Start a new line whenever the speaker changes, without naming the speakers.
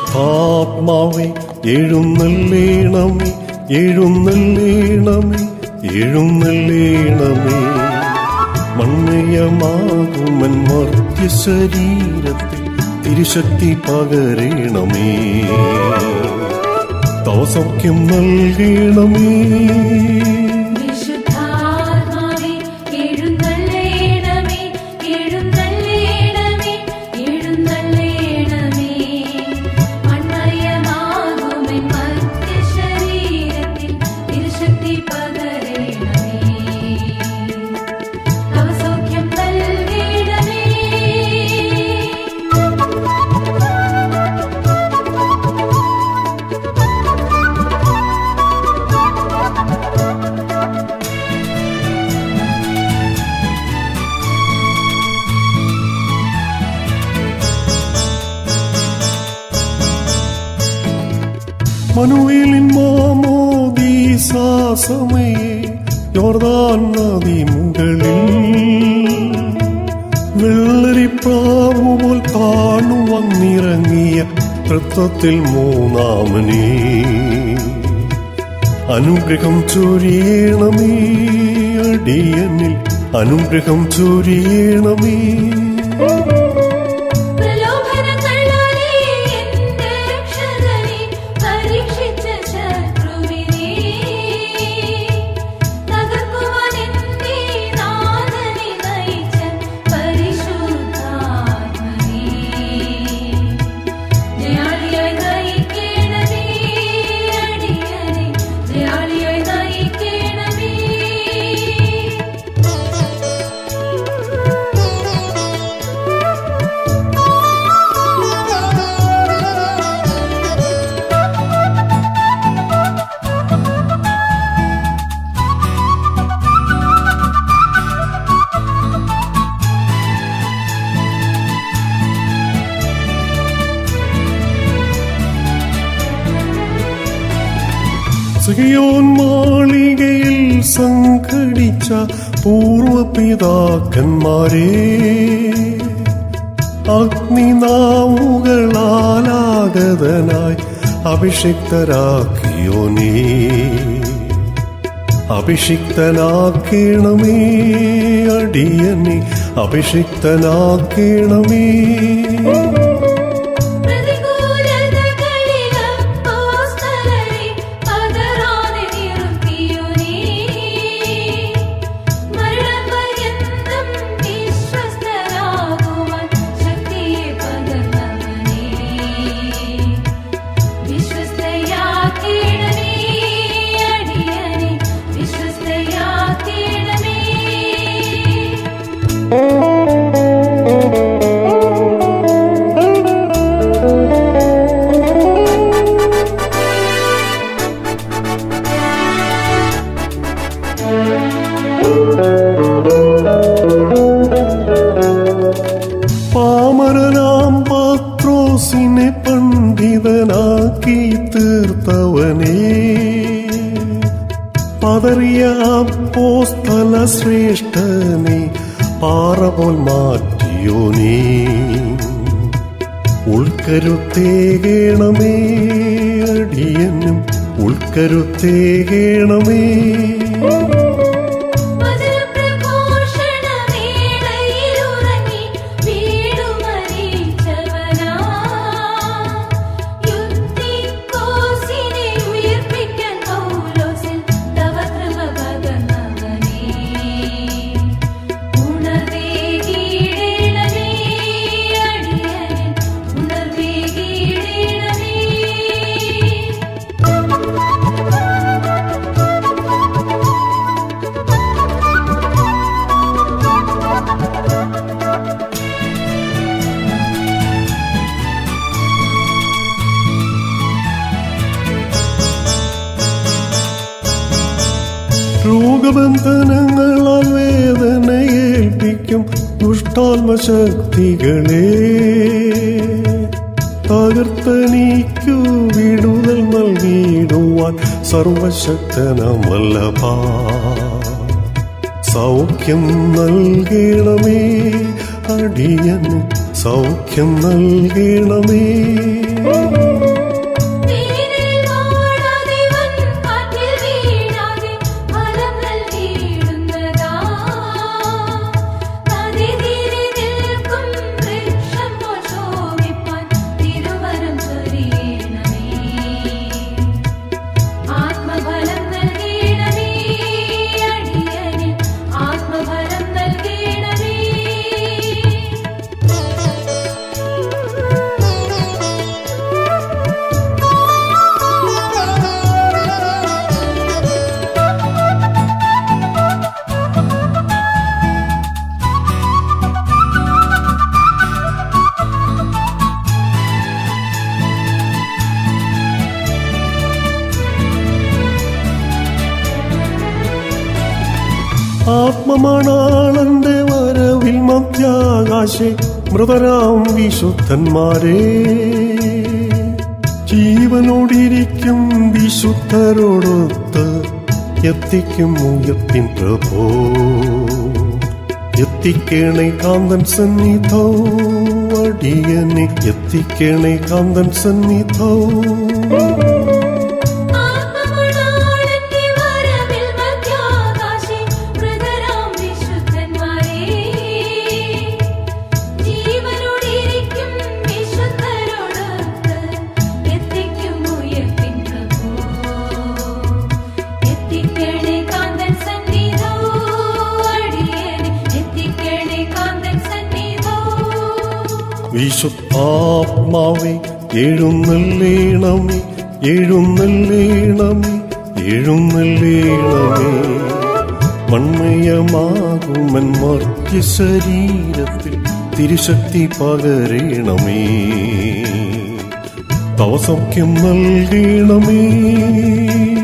പരിശുദ്ധാത്മാവെ എഴുന്നള്ളേണമേ എഴുന്നള്ളേണമേ എഴുന്നള്ളേണമേ മണ്ണയമാകുമൻ മർത്യ ശരീരത്തിൽ തിരുശക്തി പകരണമേ തവ സൗഖ്യം നൽകണമേ
വിശുദ്ധാത്മാവേ എഴുന്നള്ളേണമേ എഴുന്നള്ളേണമേ എഴുന്നള്ളേണമേ മൺമയമാകുമെൻ മർത്യശരീരത്തിൽ തിരുശക്തി പകരണമേ തവ സൗഖ്യം നൽകണമേ
മനുവേലിൻ മാമോദീസാസമയെ യോർദാൻ നദി മുകളിൽ വെള്ളരിപ്രാവു പോൽ താണു വന്നിറങ്ങിയ തൃത്വത്തിൽ മൂന്നാമനേ അനുഗ്രഹം ചൊരിയണമേ അടിയനിൽ അനുഗ്രഹം ചൊരിയണമേ
പ്രലോഭനങ്ങളാലേ എന്റെ രക്ഷകനെ പരീക്ഷിച്ച ശത്രുവിനെ തകർക്കുവാൻ എന്നെ നാഥനെ നയിച്ച പരിശുദ്ധാത്മനേ ജയാളിയായി നയിക്കണമേ അടിയനെ ജയാളിയായി നയിക്കണമേ
സിയോൻ മാളികയിൽ സംഘടിച്ച പൂർവപിതാക്കന്മാരെ അഗ്നിനാവുകളാലാഗതനായി അഭിഷിക്തരാക്കിയോനേ അഭിഷിക്തനാക്കണമേ അടിയനെ അഭിഷിക്തനാക്കണമേ
പ്രതികൂലതകളിൽ അപ്പോസ്തലരെ പതറാതെ നിർത്തിയോനേ. മരണപര്യന്തം വിശ്വസ്തരാകുവാൻ ശക്തിയെ പകർന്നവനേ. വിശ്വസ്തയാക്കണമേ അടിയനെ, വിശ്വസ്തയാക്കണമേ
പാമരനാം പാത്രോസിനെ പണ്ഡിതനാക്കി തീർത്തവനേ പതറിയ അപ്പോസ്തല ശ്രേഷ്ഠനെ പാറ പോൽ മാറ്റിയോനേ ഉൾക്കരുത്തേകേണമേ അടിയനും ഉൾക്കരുത്തേകേണമേ
മധുരപ്രഘോഷണവേളയിലുറങ്ങി വീടുമരിച്ചവനാ. യുദ്ധിക്കോസിനെ ഉയിർപ്പിക്കാൻ പൗലോസിൽ തവ കൃപ പകർന്നവനേ. ഉണർവേകിടണമേ അടിയനിൽ, ഉണർവേകിടണമേ.
രോഗബന്ധനങ്ങളാൽ വേദനയേൽപ്പിക്കും ദുഷ്ടാത്മശക്തികളെ തകർത്തനീക്കു വിടുതൽ നൽകിയിടുവാൻ സർവശക്തനമല്ലഭാ സൗഖ്യം നൽകണമേ അടിയന് സൗഖ്യം നൽകണമേ ആത്മമണാളന്റെ വരവിൽ മധ്യാകാശെ മൃതരാം വിശുദ്ധന്മാരെ ജീവനോടിരിക്കും വിശുദ്ധരോടൊത്ത് എത്തിക്കും ഉയർത്തിൻ പ്രഭോ എത്തിക്കേണേ കാന്തൻ സന്നിധോ അടിയനെ എത്തിക്കേണേ കാന്തൻ സന്നിധോ
ആത്മമണാളന്റെ വരവിൽ മധ്യാകാശേ മൃതരാം വിശുദ്ധന്മാരെ ജീവനോടിരിക്കും വിശുദ്ധരോടൊത്ത് എത്തിക്കും ഉയർപ്പിൻ പ്രഭോ എത്തിക്കണേ കാന്തൻ സന്നിധോ അടിയനെ എത്തിക്കണേ കാന്തൻ സന്നിധോ
വിശുദ്ധാത്മാവേ എഴുന്നള്ളേണമേ എഴുന്നള്ളേണമേ എഴുന്നള്ളേണമേ മൺമയമാകുമൻ മർത്യ ശരീരത്തിൽ തിരുശക്തി പകരണമേ തവ സൗഖ്യം നൽകണമേ